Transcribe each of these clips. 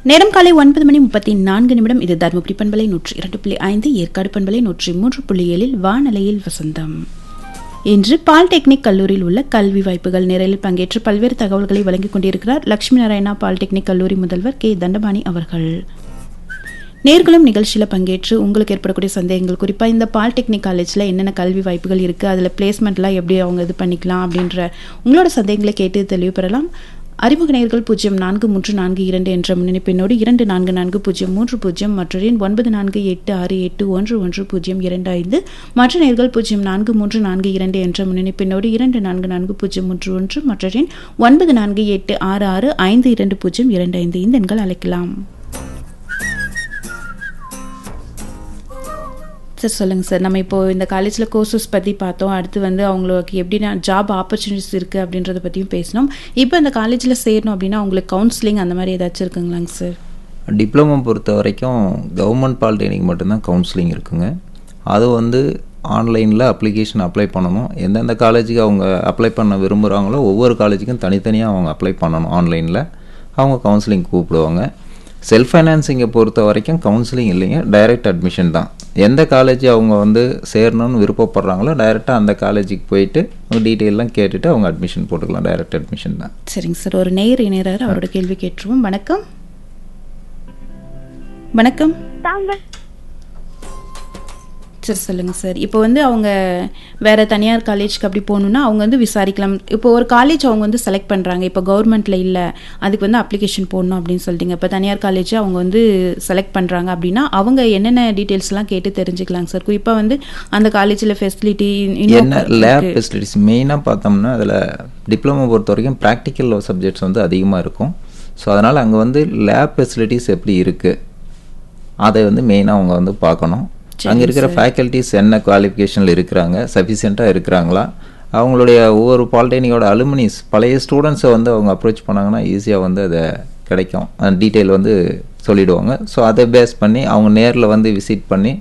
நேரம் காலை ஒன்பது மணி முப்பத்தி நான்கு நிமிடம் இது தருமபுரி பண்பலை நூற்றி இரண்டு புள்ளி ஐந்து ஏற்காடு பண்பலை நூற்றி மூன்று புள்ளி ஏழில் வானலையில் வசந்தம் இன்று பாலிடெக்னிக் கல்லூரியில் உள்ள கல்வி வாய்ப்புகள் நிறையில் பங்கேற்று பல்வேறு தகவல்களை வழங்கிக் கொண்டிருக்கிறார் லட்சுமி நாராயணா பாலிடெக்னிக் கல்லூரி முதல்வர் கே தண்டபாணி அவர்கள் நேர்களும் நிகழ்ச்சியில் பங்கேற்று உங்களுக்கு ஏற்படக்கூடிய சந்தேகங்கள் குறிப்பாக இந்த பாலிடெக்னிக் காலேஜில் என்னென்ன கல்வி வாய்ப்புகள் இருக்குது அதில் பிளேஸ்மெண்ட்லாம் எப்படி அவங்க இது பண்ணிக்கலாம் அப்படின்ற உங்களோட சந்தேகங்களை கேட்டு தெளிவு பெறலாம் அறிமுக நேர்கள் பூஜ்ஜியம் நான்கு மூன்று நான்கு இரண்டு என்ற முன்னணிப்பெண்ணோடு இரண்டு நான்கு நான்கு பூஜ்ஜியம் மூன்று பூஜ்ஜியம் மற்றொரு எண் ஒன்பது நான்கு எட்டு ஆறு எட்டு ஒன்று ஒன்று பூஜ்ஜியம் இரண்டு ஐந்து மற்ற நேர்கள் பூஜ்ஜியம் நான்கு மூன்று நான்கு இரண்டு என்ற முன்னணிப்பெண்ணோடு இரண்டு நான்கு நான்கு பூஜ்ஜியம் மூன்று ஒன்று மற்றொரு எண் ஒன்பது நான்கு எட்டு ஆறு ஆறு ஐந்து இரண்டு பூஜ்ஜியம் இரண்டு ஐந்து இந்த எண்கள் அழைக்கலாம் சார் சொல்லுங்கள் சார் நம்ம இப்போ இந்த காலேஜில் கோர்சஸ் பற்றி பார்த்தோம் அடுத்து வந்து அவங்களுக்கு எப்படின்னா ஜாப் ஆப்பர்ச்சுனிட்டிஸ் இருக்குது அப்படின்றத பற்றியும் பேசினோம் இப்போ இந்த காலேஜில் சேரணும் அப்படின்னா அவங்களுக்கு கவுன்சிலிங் அந்த மாதிரி ஏதாச்சும் இருக்குங்களாங்க சார் டிப்ளமோ பொறுத்த வரைக்கும் கவர்மெண்ட் பாலிடெக்னிக் மட்டும்தான் கவுன்சிலிங் இருக்குங்க அது வந்து ஆன்லைனில் அப்ளிகேஷன் அப்ளை பண்ணணும் எந்தெந்த காலேஜுக்கு அவங்க அப்ளை பண்ண விரும்புகிறாங்களோ ஒவ்வொரு காலேஜுக்கும் தனித்தனியாக அவங்க அப்ளை பண்ணணும் ஆன்லைனில் அவங்க கவுன்சிலிங் கூப்பிடுவாங்க செல்ஃப் ஃபைனான்சிங்கை பொறுத்த வரைக்கும் கவுன்சிலிங் இல்லைங்க டைரக்ட் அட்மிஷன் தான் எந்த காலேஜ் அவங்க வந்து சேரணும்னு விருப்பப்படுறாங்களோ டைரெக்டாக அந்த காலேஜுக்கு போயிட்டு டீட்டெயிலாம் கேட்டுட்டு அவங்க அட்மிஷன் போட்டுக்கலாம் டைரக்ட் அட்மிஷன் தான் சரிங்க சார் ஒரு நேர் இணையரார் அவரோட கேள்வி கேட்டுருவோம் வணக்கம் வணக்கம் சரி சொல்லுங்கள் சார் இப்போ வந்து அவங்க வேற தனியார் காலேஜ்க்கு அப்படி போகணுன்னா அவங்க வந்து விசாரிக்கலாம் இப்போ ஒரு காலேஜ் அவங்க வந்து செலக்ட் பண்ணுறாங்க இப்போ கவர்மெண்ட்டில் இல்லை அதுக்கு வந்து அப்ளிகேஷன் போடணும் அப்படின்னு சொல்லிட்டீங்க இப்போ தனியார் காலேஜ் அவங்க வந்து செலக்ட் பண்ணுறாங்க அப்படின்னா அவங்க என்னென்ன டீட்டெயில்ஸ்லாம் கேட்டு தெரிஞ்சுக்கலாங்க சார் குறிப்பாக வந்து அந்த காலேஜில் ஃபெசிலிட்டி என்ன லேப் ஃபெசிலிட்டிஸ் மெயினாக பார்த்தோம்னா அதில் டிப்ளமோ பொறுத்த வரைக்கும் ப்ராக்டிக்கல் சப்ஜெக்ட்ஸ் வந்து அதிகமாக இருக்கும் ஸோ அதனால் அங்கே வந்து லேப் ஃபெசிலிட்டிஸ் எப்படி இருக்குது அதை வந்து மெயினாக அவங்க வந்து பார்க்கணும் அங்கே இருக்கிற ஃபேக்கல்ட்டிஸ் என்ன குவாலிஃபிகேஷனில் இருக்கிறாங்க சஃபிஷியண்ட்டாக இருக்கிறாங்களா அவங்களுடைய ஒவ்வொரு பாலிடெக்னிக்கோட அலுமினிஸ் பழைய ஸ்டூடெண்ட்ஸை வந்து அவங்க அப்ரோச் பண்ணாங்கன்னா ஈஸியாக வந்து அதை கிடைக்கும் அந்த டீட்டெயில் வந்து சொல்லிவிடுவாங்க ஸோ அதை பேஸ் பண்ணி அவங்க நேரில் வந்து விசிட் பண்ணி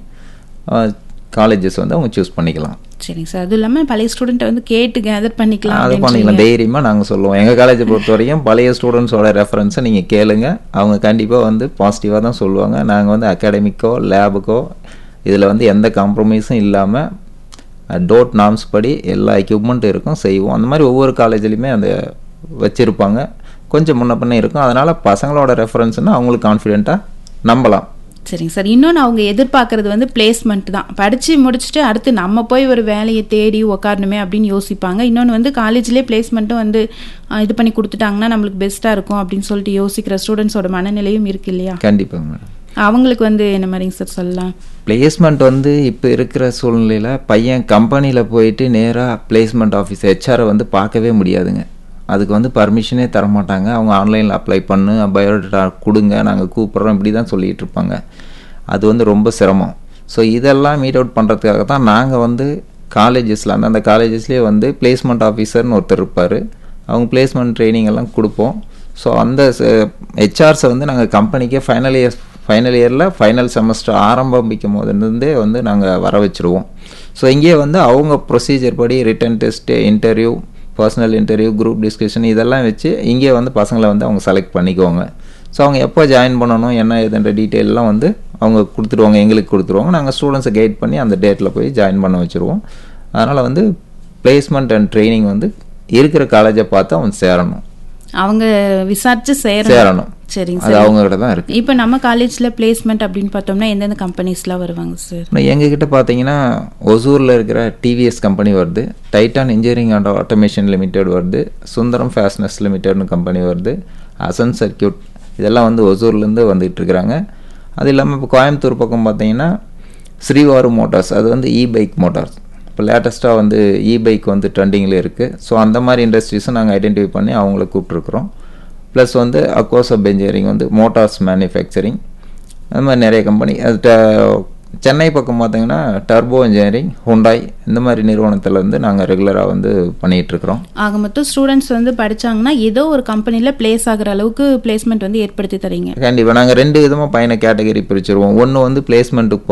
காலேஜஸ் வந்து அவங்க சூஸ் பண்ணிக்கலாம் சரிங்க சார் அதுவும் இல்லாமல் பழைய ஸ்டூடெண்ட்டை வந்து கேட்டு கேதர் பண்ணிக்கலாம் அது பண்ணிக்கலாம் தைரியமாக நாங்கள் சொல்லுவோம் எங்கள் காலேஜை பொறுத்த வரைக்கும் பழைய ஸ்டூடெண்ட்ஸோட ரெஃபரன்ஸை நீங்கள் கேளுங்க அவங்க கண்டிப்பாக வந்து பாசிட்டிவாக தான் சொல்லுவாங்க நாங்கள் வந்து அகாடமிக்கோ லேபுக்கோ இதில் வந்து எந்த காம்ப்ரமைஸும் இல்லாமல் டோட் நாம்ஸ் படி எல்லா எக்யூப்மெண்ட் இருக்கும் செய்வோம் அந்த மாதிரி ஒவ்வொரு காலேஜ்லேயுமே அந்த வச்சுருப்பாங்க கொஞ்சம் முன்ன பண்ண இருக்கும் அதனால் பசங்களோட ரெஃபரன்ஸ்னால் அவங்களுக்கு கான்ஃபிடெண்ட்டாக நம்பலாம் சரிங்க சார் இன்னொன்று அவங்க எதிர்பார்க்கறது வந்து பிளேஸ்மெண்ட் தான் படித்து முடிச்சுட்டு அடுத்து நம்ம போய் ஒரு வேலையை தேடி உக்காரணுமே அப்படின்னு யோசிப்பாங்க இன்னொன்று வந்து காலேஜ்லேயே பிளேஸ்மெண்ட்டும் வந்து இது பண்ணி கொடுத்துட்டாங்கன்னா நம்மளுக்கு பெஸ்ட்டாக இருக்கும் அப்படின்னு சொல்லிட்டு யோசிக்கிற ஸ்டூடெண்ட்ஸோட மனநிலையும் இருக்கு இல்லையா கண்டிப்பாக மேடம் அவங்களுக்கு வந்து என்ன மாதிரிங்க சார் சொல்லலாம் பிளேஸ்மெண்ட் வந்து இப்போ இருக்கிற சூழ்நிலையில் பையன் கம்பெனியில் போயிட்டு நேராக பிளேஸ்மெண்ட் ஆஃபீஸ் ஹெச்ஆரை வந்து பார்க்கவே முடியாதுங்க அதுக்கு வந்து பர்மிஷனே தரமாட்டாங்க அவங்க ஆன்லைனில் அப்ளை பண்ணு பயோடேட்டா கொடுங்க நாங்கள் கூப்பிட்றோம் இப்படி தான் சொல்லிகிட்டு இருப்பாங்க அது வந்து ரொம்ப சிரமம் ஸோ இதெல்லாம் மீட் அவுட் பண்ணுறதுக்காக தான் நாங்கள் வந்து காலேஜஸில் அந்தந்த காலேஜஸ்லேயே வந்து பிளேஸ்மெண்ட் ஆஃபீஸர்னு ஒருத்தர் இருப்பார் அவங்க பிளேஸ்மெண்ட் ட்ரைனிங் எல்லாம் கொடுப்போம் ஸோ அந்த ஹெச்ஆர்ஸை வந்து நாங்கள் கம்பெனிக்கே ஃபைனல் இயர் ஃபைனல் இயரில் ஃபைனல் செமஸ்டர் ஆரம்பிக்கும் போதுலேருந்தே வந்து நாங்கள் வர வச்சுருவோம் ஸோ இங்கே வந்து அவங்க ப்ரொசீஜர் படி written test interview personal interview group discussion இதெல்லாம் வச்சு இங்கே வந்து பசங்களை வந்து அவங்க செலக்ட் பண்ணிக்குவாங்க ஸோ அவங்க எப்போ ஜாயின் பண்ணணும் என்ன ஏதுன்ற டீட்டெயிலெலாம் வந்து அவங்க கொடுத்துருவாங்க எங்களுக்கு கொடுத்துருவாங்க நாங்கள் ஸ்டூடெண்ட்ஸை கைட் பண்ணி அந்த டேட்டில் போய் ஜாயின் பண்ண வச்சுருவோம் அதனால் வந்து பிளேஸ்மெண்ட் அண்ட் ட்ரைனிங் வந்து இருக்கிற காலேஜை பார்த்து அவன் சேரணும் அவங்க விசாரிச்சு சேரணும் சரிங்க அது அவங்ககிட்ட தான் இருக்கு இப்போ நம்ம காலேஜில் பிளேஸ்மெண்ட் அப்படின்னு பார்த்தோம்னா எந்தெந்த கம்பெனிஸ்லாம் வருவாங்க சார் எங்ககிட்ட பார்த்தீங்கன்னா ஒசூரில் இருக்கிற டிவிஎஸ் கம்பெனி வருது Titan engineering and automation limited வருது சுந்தரம் ஃபேஷனஸ் லிமிடெட்னு கம்பெனி வருது அசன் சர்க்கியூட் இதெல்லாம் வந்து ஒசூர்லேருந்து வந்துகிட்டு இருக்கிறாங்க அது இல்லாமல் இப்போ கோயம்புத்தூர் பக்கம் பார்த்தீங்கன்னா ஸ்ரீவாரு மோட்டார்ஸ் அது வந்து இ பைக் மோட்டார்ஸ் இப்போ லேட்டஸ்ட்டாக வந்து இ பைக் வந்து ட்ரெண்டிங்கில் இருக்குது ஸோ அந்த மாதிரி இண்டஸ்ட்ரீஸும் நாங்கள் ஐடென்டிஃபை பண்ணி அவங்கள கூப்பிட்ருக்குறோம் ப்ளஸ் வந்து அக்கோசப் இன்ஜினியரிங் வந்து மோட்டார்ஸ் மேனுஃபேக்சரிங் அந்த மாதிரி நிறைய கம்பெனி அது சென்னை பக்கம் பார்த்தீங்கன்னா டர்போ இன்ஜினியரிங் ஹுண்டாய் இந்த மாதிரி நிறுவனத்தில் வந்து நாங்கள் ரெகுலராக வந்து பண்ணிகிட்ருக்குறோம் ஆக மொத்தம் ஸ்டூடெண்ட்ஸ் வந்து படித்தாங்கன்னா ஏதோ ஒரு கம்பெனியில் பிளேஸ் ஆகிற அளவுக்கு பிளேஸ்மெண்ட் வந்து ஏற்படுத்தி தரீங்க கண்டிப்பாக நாங்கள் ரெண்டு விதமாக பையனை கேட்டகரி பிரிச்சிருவோம் ஒன்று வந்து பிளேஸ்மெண்ட்டுக்கு